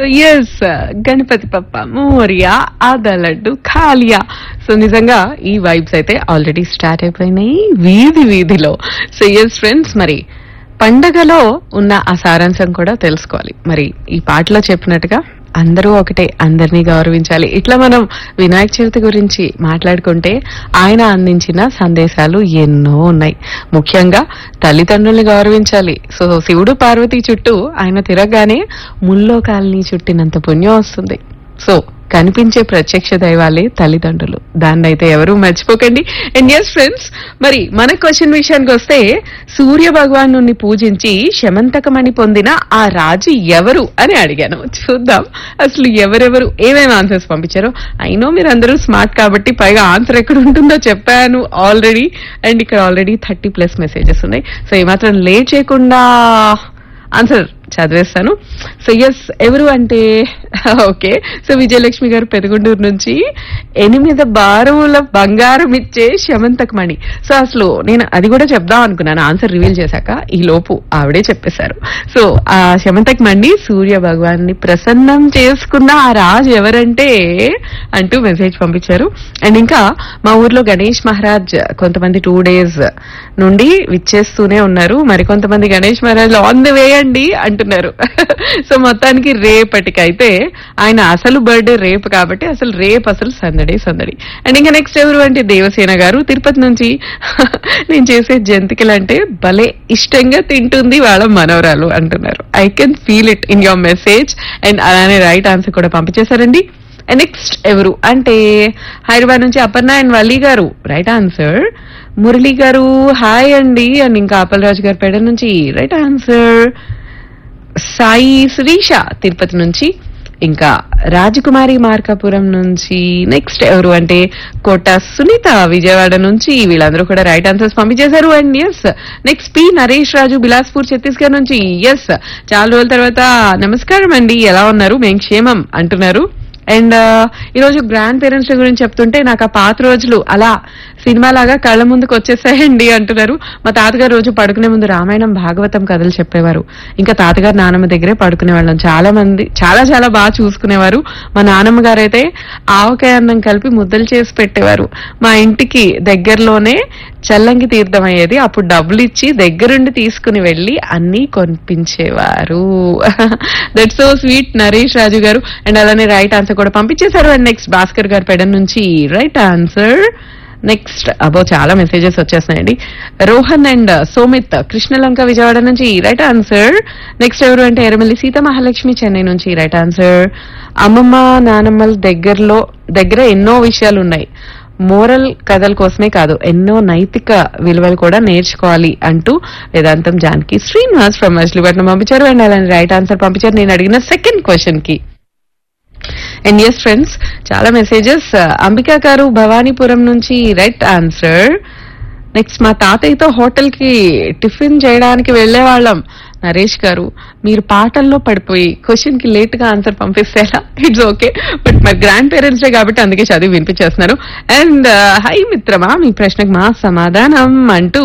yes Ganapati పప్ప మోరియా ఆదా laddu ఖాలియా so నిజంగా ఈ వైబ్స్ అయితే ఆల్రెడీ స్టార్ట్ అయిపోయినాయి వీధి వీధిలో సో ఎస్ ఫ్రెండ్స్ మరి పండగలో ఉన్న ఆ సారాంశం కూడా తెలుసుకోవాలి మరి ఈ పాటలో చెప్పినట్టుగా అందరూ ఒకటే అందరినీ గౌరవించాలి ఇట్లా మనం వినాయక చవితి గురించి మాట్లాడుకుంటే ఆయన అందించిన సందేశాలు ఎన్నో ఉన్నాయి ముఖ్యంగా తల్లిదండ్రుల్ని గౌరవించాలి సో శివుడు పార్వతి చుట్టూ ఆయన తిరగగానే ముల్లోకాలని చుట్టినంత పుణ్యం వస్తుంది సో కనిపించే ప్రత్యక్ష దైవాలే తల్లిదండ్రులు దాన్ని అయితే ఎవరు మర్చిపోకండి అండ్ ఎస్ ఫ్రెండ్స్ మరి మన క్వశ్చన్ విషయానికి వస్తే సూర్య భగవాను పూజించి శమంతకమని పొందిన ఆ రాజు ఎవరు అని అడిగాను చూద్దాం అసలు ఎవరెవరు ఏమేమి ఆన్సర్స్ పంపించారో అయినో మీరు అందరూ స్మార్ట్ కాబట్టి పైగా ఆన్సర్ ఎక్కడ ఉంటుందో చెప్పాను ఆల్రెడీ అండ్ ఇక్కడ ఆల్రెడీ థర్టీ ప్లస్ మెసేజెస్ ఉన్నాయి సో ఏమాత్రం లేట్ చేయకుండా ఆన్సర్ చదివేస్తాను సో ఎస్ ఎవరు అంటే ఓకే సో విజయలక్ష్మి గారు పెదగుండూరు నుంచి ఎనిమిది బారుల బంగారం ఇచ్చే శమంతకమణి సో అసలు నేను అది కూడా చెప్దాం అనుకున్నాను ఆన్సర్ రివీల్ చేశాక ఈ లోపు ఆవిడే చెప్పేశారు సో ఆ శమంతకమణి సూర్య భగవాన్ని ప్రసన్నం చేసుకున్న ఆ రాజు ఎవరంటే అంటూ మెసేజ్ పంపించారు అండ్ ఇంకా మా ఊర్లో గణేష్ మహారాజ్ కొంతమంది టూ డేస్ నుండి విచ్చేస్తూనే ఉన్నారు మరి కొంతమంది Ganesh Maharaj on the way అండి అంటున్నారు సో మొత్తానికి రేపటికైతే ఆయన అసలు బర్త్డే రేపు కాబట్టి అసలు రేపు అసలు సందడి సందడి అండ్ ఇంకా నెక్స్ట్ ఎవరు అంటే దేవసేన గారు తిరుపతి నుంచి నేను చేసే జంతికలు అంటే భలే ఇష్టంగా తింటుంది వాళ్ళ మనవరాలు అంటున్నారు I can feel it in your message and అలానే రైట్ ఆన్సర్ కూడా పంపించేశారండి నెక్స్ట్ ఎవరు అంటే హైదరాబాద్ నుంచి అపర్ణ అండ్ వల్లి గారు రైట్ ఆన్సర్ మురళి గారు హాయ్ అండి అండ్ ఇంకా అప్పలరాజు గారు పేడ నుంచి రైట్ ఆన్సర్ సాయి శ్రీష తిరుపతి నుంచి ఇంకా రాజకుమారి మార్కాపురం నుంచి నెక్స్ట్ ఎవరు అంటే కోట సునీత విజయవాడ నుంచి వీళ్ళందరూ కూడా రైట్ ఆన్సర్స్ పంపించేశారు and yes next P Naresh Raju Bilaspur Chhattisgarh నుంచి ఎస్ చాలా రోజుల తర్వాత నమస్కారం అండి ఎలా ఉన్నారు మేము క్షేమం అంటున్నారు అండ్ ఈరోజు గ్రాండ్ పేరెంట్స్ గురించి చెప్తుంటే నాకు ఆ పాత రోజులు అలా సినిమా లాగా కళ్ళ ముందుకు వచ్చేసాయండి అంటున్నారు మా తాతగారు రోజు పడుకునే ముందు రామాయణం భాగవతం కథలు చెప్పేవారు ఇంకా తాతగారు నానమ్మ దగ్గరే పడుకునే వాళ్ళం చాలా మంది చాలా చాలా బాగా చూసుకునేవారు మా నానమ్మ గారు అయితే ఆవకాయ అన్నం కలిపి ముద్దలు చేసి పెట్టేవారు మా ఇంటికి దగ్గరలోనే చల్లంగి తీర్థం అయ్యేది అప్పుడు డబ్బులు ఇచ్చి దగ్గరుండి తీసుకుని వెళ్ళి అన్ని కొనిపించేవారు that so sweet Naresh Raju garu and అలానే రైట్ ఆన్సర్ కూడా పంపించేశారు అండ్ నెక్స్ట్ భాస్కర్ గారు పెడ నుంచి రైట్ ఆన్సర్ నెక్స్ట్ అబో చాలా మెసేజెస్ వచ్చేస్తున్నాయండి రోహన్ అండ్ సోమిత్ కృష్ణలంక విజయవాడ నుంచి రైట్ ఆన్సర్ నెక్స్ట్ ఎవరు అంటే ఎరమల్లి సీత మహాలక్ష్మి చెన్నై నుంచి రైట్ ఆన్సర్ అమ్మమ్మ నానమ్మల దగ్గరలో దగ్గర ఎన్నో విషయాలు ఉన్నాయి మోరల్ కథల కోసమే కాదు ఎన్నో నైతిక విలువలు కూడా నేర్చుకోవాలి అంటూ వేదాంతం జానకి శ్రీనివాస్ ఫ్రమ్ మచిలీపట్నం పంపించారు అండ్ అలానే రైట్ ఆన్సర్ పంపించారు నేను అడిగిన సెకండ్ క్వశ్చన్ కి అండ్ ఎస్ ఫ్రెండ్స్ చాలా మెసేజెస్ అంబికా గారు భవానీపురం నుంచి రైట్ ఆన్సర్ నెక్స్ట్ మా తాతయ్యతో హోటల్ కి టిఫిన్ చేయడానికి వెళ్లే వాళ్ళం నరేష్ గారు మీరు పాటల్లో పడిపోయి క్వశ్చన్ కి లేట్ గా ఆన్సర్ పంపిస్తేలా ఇట్స్ ఓకే బట్ మరి గ్రాండ్ పేరెంట్స్ డే కాబట్టి అందుకే చదివి వినిపించేస్తున్నారు అండ్ హై మిత్రమా మీ ప్రశ్నకు మా సమాధానం అంటూ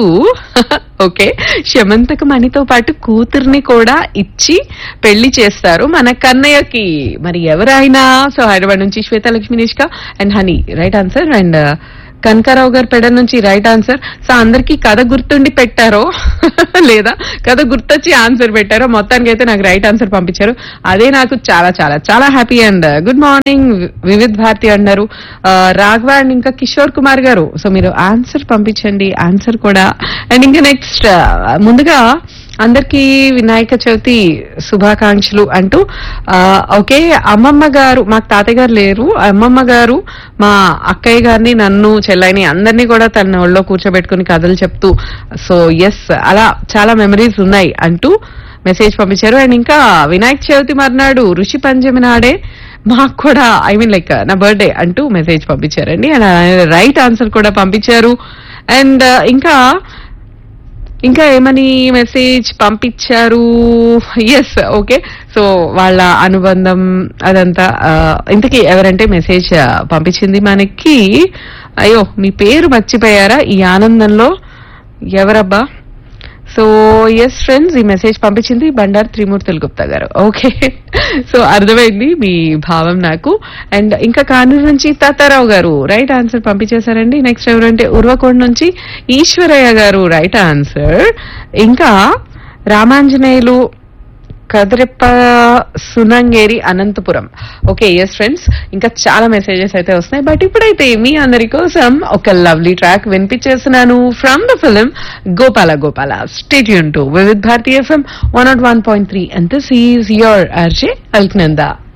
ఓకే శమంతక మణితో పాటు కూతుర్ని కూడా ఇచ్చి పెళ్లి చేస్తారు మన కన్నయ్యకి మరి ఎవరైనా సో హైదరాబాద్ నుంచి Swethalakshmi Nishka and honey right answer and Kanakarao garu పెడ నుంచి రైట్ ఆన్సర్ సో అందరికి కథ గుర్తుండి పెట్టారో లేదా కథ గుర్తొచ్చి ఆన్సర్ పెట్టారో మొత్తానికి అయితే నాకు రైట్ ఆన్సర్ పంపించారు అదే నాకు చాలా చాలా చాలా happy and good morning Vividh Bharati అన్నారు ఆ, రాఘవ అండ్ ఇంకా కిషోర్ కుమార్ గారు సో మీరు ఆన్సర్ పంపించండి ఆన్సర్ కూడా అండ్ ఇంకా నెక్స్ట్ ముందుగా అందరికీ వినాయక చవితి శుభాకాంక్షలు అంటూ ఆ, ఓకే అమ్మమ్మ గారు మాకు తాతయ్య గారు లేరు అమ్మమ్మ గారు మా అక్కయ్య గారిని నన్ను చెల్లైని అందరినీ కూడా తన ఒళ్ళో కూర్చోబెట్టుకుని కథలు చెప్తూ సో ఎస్ అలా చాలా మెమరీస్ ఉన్నాయి అంటూ మెసేజ్ పంపించారు అండ్ ఇంకా వినాయక చవితి మర్నాడు ఋషి పంచమి నాడే మాకు కూడా ఐ మీన్ లైక్ నా బర్త్డే అంటూ మెసేజ్ పంపించారండి అండ్ రైట్ ఆన్సర్ కూడా పంపించారు అండ్ ఇంకా ఇంకా ఏమని మెసేజ్ పంపించారు ఎస్ ఓకే సో వాళ్ళ అనుబంధం అదంతా ఆ, ఇంతకీ ఎవరంటే మెసేజ్ ఆ, పంపించింది మనకి అయ్యో మీ పేరు మర్చిపోయారా ఈ ఆనందంలో ఎవరబ్బా సో ఎస్ ఫ్రెండ్స్ ఈ మెసేజ్ పంపించింది బండారు త్రిమూర్తులు గుప్తా గారు ఓకే సో అర్థమైంది మీ భావం నాకు అండ్ ఇంకా కానూరు నుంచి తాతారావు గారు రైట్ ఆన్సర్ పంపించేశారండి నెక్స్ట్ ఎవరంటే ఉర్వకోడ్ నుంచి ఈశ్వరయ్య గారు రైట్ ఆన్సర్ ఇంకా Ramanjaneyulu Kadireppa Sunangeri Anantapur okay yes friends ఇంకా చాలా మెసేజెస్ అయితే వస్తున్నాయి బట్ ఇప్పుడైతే మీ అందరి కోసం ఒక లవ్లీ ట్రాక్ వినిపించేస్తున్నాను from the film Gopala Gopala stay tuned to Vividh Bharati FM one not one point three and this is your RJ Alaknanda